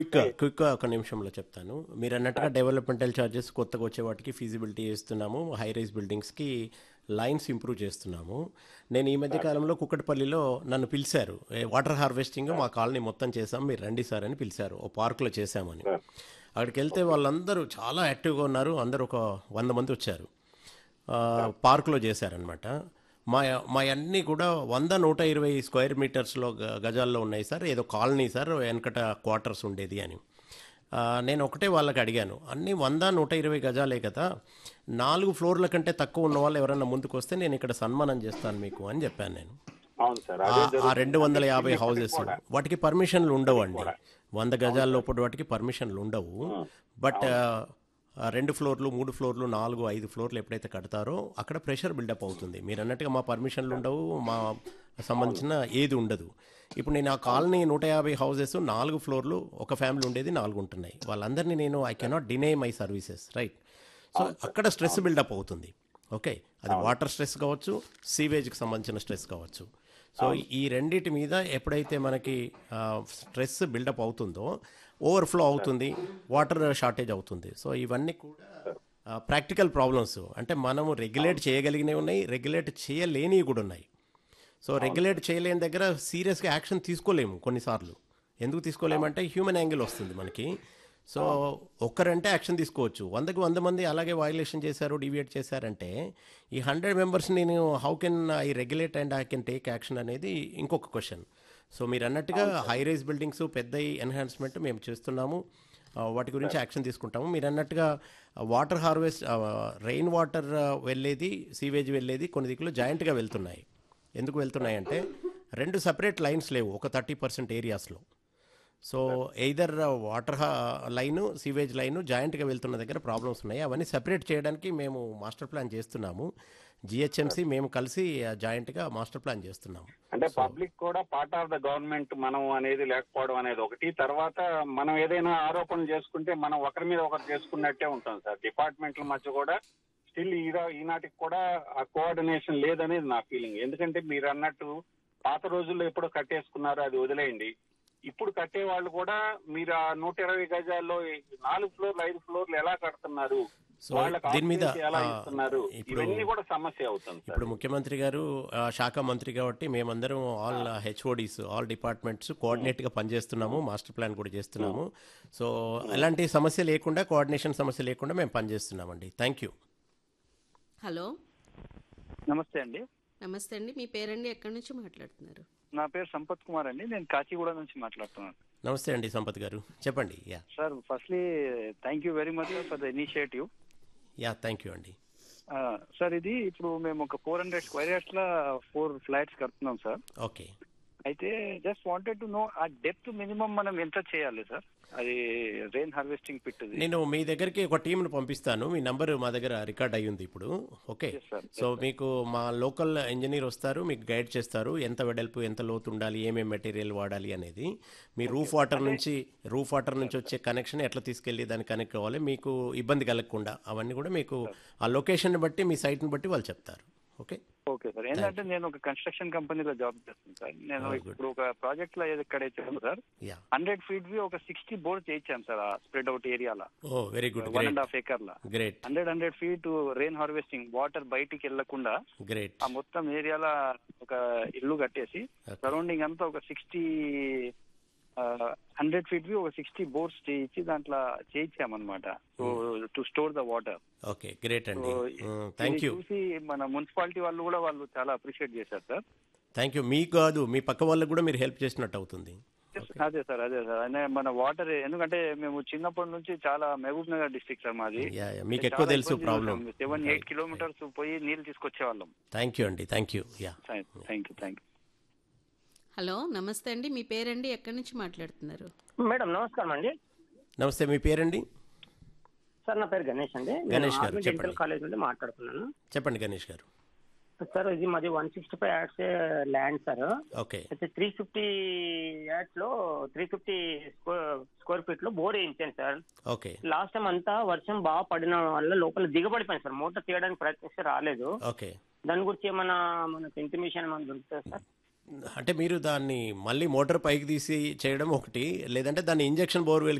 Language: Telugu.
క్విక్ క్విక్గా ఒక నిమిషంలో చెప్తాను మీరు అన్నట్టుగా డెవలప్మెంటల్ ఛార్జెస్ కొత్తగా వచ్చే వాటికి ఫీజిబిలిటీ చేస్తున్నాము హై రైజ్ బిల్డింగ్స్కి లైన్స్ ఇంప్రూవ్ చేస్తున్నాము నేను ఈ మధ్య కాలంలో కుక్కటపల్లిలో నన్ను పిలిచారు "ఏ, వాటర్ హార్వెస్టింగ్ మా కాలనీ మొత్తం చేసాం మీరు రండి సార్ అని పిలిచారు ఓ పార్కులో చేశామని అక్కడికి వెళ్తే వాళ్ళందరూ చాలా యాక్టివ్గా ఉన్నారు అందరూ ఒక వంద మంది వచ్చారు ఆ, పార్కులో చేశారనమాట మా మా అన్నీ కూడా వంద నూట ఇరవై స్క్వేర్ మీటర్స్లో గ- గజాల్లో ఉన్నాయి సార్ ఏదో కాలనీ సార్ వెనకట క్వార్టర్స్ ఉండేది అని ఆ, నేను ఒకటే వాళ్ళకి అడిగాను అన్నీ వంద నూట ఇరవై గజాలే కదా నాలుగు ఫ్లోర్ల కంటే తక్కువ ఉన్న వాళ్ళు ఎవరైనా ముందుకు వస్తే నేను ఇక్కడ సన్మానం చేస్తాను మీకు అని చెప్పాను నేను అవును సార్ ఆ- అదే ఆ జరుగుతుంది. రెండు వందల యాభై హౌసెస్ వాటికి పర్మిషన్లు ఉండవు అండి వంద గజాల లోపల వాటికి పర్మిషన్లు ఉండవు బట్ ఆ రెండు ఫ్లోర్లు మూడు ఫ్లోర్లు నాలుగు ఐదు ఫ్లోర్లు ఎప్పుడైతే కడతారో అక్కడ ప్రెషర్ బిల్డప్ అవుతుంది మీరు అన్నట్టుగా మా పర్మిషన్లు ఉండవు మా సంబంధించిన ఏది ఉండదు ఇప్పుడు నేను ఆ కాలనీ నూట యాభై హౌసెస్ నాలుగు ఫ్లోర్లు ఒక ఫ్యామిలీ ఉండేది నాలుగు ఉంటున్నాయి వాళ్ళందరినీ నేను I cannot deny my services right so అక్కడ స్ట్రెస్ బిల్డప్ అవుతుంది ఓకే అది వాటర్ స్ట్రెస్ కావచ్చు సీవేజ్కి సంబంధించిన స్ట్రెస్ కావచ్చు సో ఈ రెండిటి మీద ఎప్పుడైతే మనకి స్ట్రెస్ బిల్డప్ అవుతుందో ఓవర్ఫ్లో అవుతుంది వాటర్ షార్టేజ్ అవుతుంది సో ఇవన్నీ కూడా ప్రాక్టికల్ ప్రాబ్లమ్స్ అంటే మనము రెగ్యులేట్ చేయగలిగినవి ఉన్నాయి రెగ్యులేట్ చేయలేనివి కూడా ఉన్నాయి సో రెగ్యులేట్ చేయలేని దగ్గర సీరియస్గా యాక్షన్ తీసుకోలేము కొన్నిసార్లు ఎందుకు తీసుకోలేమంటే హ్యూమన్ యాంగిల్ వస్తుంది మనకి సో ఒక్కరంటే యాక్షన్ తీసుకోవచ్చు వందకి వంద మంది అలాగే వైలేషన్ చేశారు డివియేట్ చేశారంటే ఈ హండ్రెడ్ మెంబర్స్ నేను how can I regulate and I can take action అనేది ఇంకొక క్వశ్చన్ సో మీరు అన్నట్టుగా హై రైజ్ బిల్డింగ్స్ పెద్ద ఎన్హాన్స్మెంట్ మేము చేస్తున్నాము ఆ, వాటి గురించి యాక్షన్ తీసుకుంటాము మీరు అన్నట్టుగా వాటర్ హార్వెస్ట్ రెయిన్ వాటర్ వెళ్ళేది సీవేజ్ వెళ్ళేది కొన్ని దిక్కులు జాయింట్గా వెళ్తున్నాయి ఎందుకు వెళ్తున్నాయి అంటే రెండు సపరేట్ లైన్స్ లేవు ఒక థర్టీ పర్సెంట్ ఏరియాస్లో so either water line sewage line జాయింట్గా వెళ్తున్న దగ్గర ప్రాబ్లమ్స్ ఉన్నాయి అవన్నీ సెపరేట్ చేయడానికి మేము మాస్టర్ ప్లాన్ చేస్తున్నాము జిహెచ్ఎంసి మేము కలిసి జాయింట్గా మాస్టర్ ప్లాన్ చేస్తున్నాము అంటే పబ్లిక్ కూడా పార్ట్ ఆఫ్ ద గవర్నమెంట్ మనం అనేది లేకపోవడం అనేది ఒకటి తర్వాత మనం ఏదైనా ఆరోపణలు చేసుకుంటే మనం ఒకరి మీద ఒకరు చేసుకున్నట్టే ఉంటాం సార్ డిపార్ట్మెంట్ల మధ్య కూడా స్టిల్ ఈ ఈనాటికి కూడా ఆ కోఆర్డినేషన్ లేదనేది నా ఫీలింగ్ ఎందుకంటే మీరు అన్నట్టు పాత రోజుల్లో ఎప్పుడో కట్టేసుకున్నారు అది వదిలేయండి ఇప్పుడు కట్టే వాళ్ళు కూడా మీరు ఆ నూట ఇరవై గజాల్లో ఈ నాలుగు ఫ్లోర్లు ఐదు ఫ్లోర్లు ఎలా కడుతున్నారు సో వాళ్ళకి దీని మీద, occupancy ఎలా ఆ, ఇస్తున్నారు ఇప్పుడు- ఇవన్నీ కూడా సమస్య అవుతుంది సార్ ఇప్పుడు ముఖ్యమంత్రి గారు ఆ, శాఖ మంత్రి కాబట్టి మేమందరం ఆల్ హెచ్ఓడీస్ ఆల్ డిపార్ట్మెంట్స్ కోఆర్డినేట్గా పనిచేస్తున్నాము మాస్టర్ ప్లాన్ కూడా చేస్తున్నాము సో ఎలాంటి సమస్య లేకుండా కోఆర్డినేషన్ సమస్య లేకుండా మేము పనిచేస్తున్నామండి థ్యాంక్ యూ హలో నమస్తే అండి నమస్తే అండి మీ పేరండి ఎక్కడి నుంచి మాట్లాడుతున్నారు నా పేరు సంపత్ కుమార్ అండి నేను కాచిగూడ నుంచి మాట్లాడుతున్నాను నమస్తే అండి సంపత్ గారు చెప్పండి yeah sir firstly thank you very much for the initiative yeah thank you అండి సార్ ఇది ఇప్పుడు మేము ఒక ఫోర్ హండ్రెడ్ స్క్వేర్ యార్డ్స్ లో ఫోర్ ఫ్లాట్స్ కడుతున్నాం సార్ ఓకే అయితే జస్ట్ వాంటెడ్ టు నో ఆ డెప్త్ మినిమం మనం ఎంత చేయాలి సార్ అది రెయిన్ హార్వెస్టింగ్ పిట్ నేను మీ దగ్గరికి ఒక టీంను పంపిస్తాను మీ నంబర్ మా దగ్గర రికార్డ్ అయ్యి ఉంది ఇప్పుడు ఓకే Yes, sir. సో మీకు మా లోకల్ ఇంజనీర్ వస్తారు మీకు గైడ్ చేస్తారు ఎంత వెడల్పు ఎంత లోతు ఉండాలి ఏమేమి మెటీరియల్ వాడాలి అనేది మీ రూఫ్ వాటర్ నుంచి రూఫ్ వాటర్ నుంచి వచ్చే కనెక్షన్ ఎట్లా తీసుకెళ్ళి దాన్ని కనెక్ట్ అవ్వాలి మీకు ఇబ్బంది కలగకుండా అవన్నీ కూడా మీకు ఆ లొకేషన్ బట్టి మీ సైట్ని బట్టి వాళ్ళు చెప్తారు ఓకే ఓకే సార్ ఏంటంటే నేను ఒక కన్స్ట్రక్షన్ కంపెనీలో జాబ్ చేస్తాను సార్ నేను Oh, good. ఇప్పుడు ఒక ప్రాజెక్ట్ లో ఎక్కడైతే ఉందో sir yeah hundred feet we ఒక సిక్స్టీ బోర్డ్ చేయించాం సార్ ఆ స్ప్రెడ్ అవుట్ ఏరియాలో oh very good one great and half acre లా great hundred hundred feet rain harvesting water బయటికి వెళ్లకుండా గ్రేట్ ఆ మొత్తం ఏరియాలో ఒక ఇల్లు కట్టేసి Okay. సరౌండింగ్ అంతా ఒక సిక్స్టీ హండ్రెడ్ ఫీట్ వి ఒక సిక్స్టీ బోర్డ్స్ చేయించి దాంట్లో చేయించామన్నమాట so to store the water okay great అండి సో థ్యాంక్ యూ చూసి మన మున్సిపాలిటీ వాళ్ళు కూడా వాళ్ళు చాలా అప్రిషియేట్ చేశారు సార్ థ్యాంక్ యూ మీకు కాదు మీ పక్క వాళ్ళకు కూడా మీరు హెల్ప్ చేసినట్టు అవుతుంది అదే సార్ అదే సార్ అనే మన వాటర్ ఎందుకంటే మేము చిన్నప్పటి నుంచి చాలా మహబూబ్ నగర్ డిస్ట్రిక్ట్ సార్ మాది యా యా మీకు ఎక్కువ తెలుసు ప్రాబ్లం సెవెన్ ఎయిట్ కిలోమీటర్స్ పోయి నీళ్ళు తీసుకొచ్చే వాళ్ళం థ్యాంక్ యూ అండి thank you yeah thank you thank you hello నమస్తే అండి మీ పేరండి ఎక్కడి నుంచి మాట్లాడుతున్నారు మేడం నమస్కారం అండి నమస్తే మీ పేరండి సార్ నా పేరు గణేష్ అండి నేను గణేష్ గారు, ఆర్మీ చెప్పండి. డెంటల్ కాలేజ్ నుండి మాట్లాడుతున్నాను చెప్పండి గణేష్ గారు సార్ ఇది మాది one sixty five yards land sir okay అయితే త్రీ ఫిఫ్టీ యాడ్స్ లో త్రీ ఫిఫ్టీ స్క్వేర్ ఫీట్ లో బోర్ వేయించాను సార్ ఓకే లాస్ట్ టైం అంతా వర్షం బాగా పడిన వల్ల లోపల దిగబడిపోయింది సార్ మోటార్ తీయడానికి ప్రయత్నిస్తే రాలేదు ఓకే దాని గురించి ఏమైనా మనకు ఇంటిమేషన్ ఏమైనా దొరుకుతుంది సార్ అంటే మీరు దాన్ని మళ్ళీ మోటార్ పైకి తీసి చేయడం ఒకటి లేదంటే దాన్ని ఇంజెక్షన్ బోర్వెల్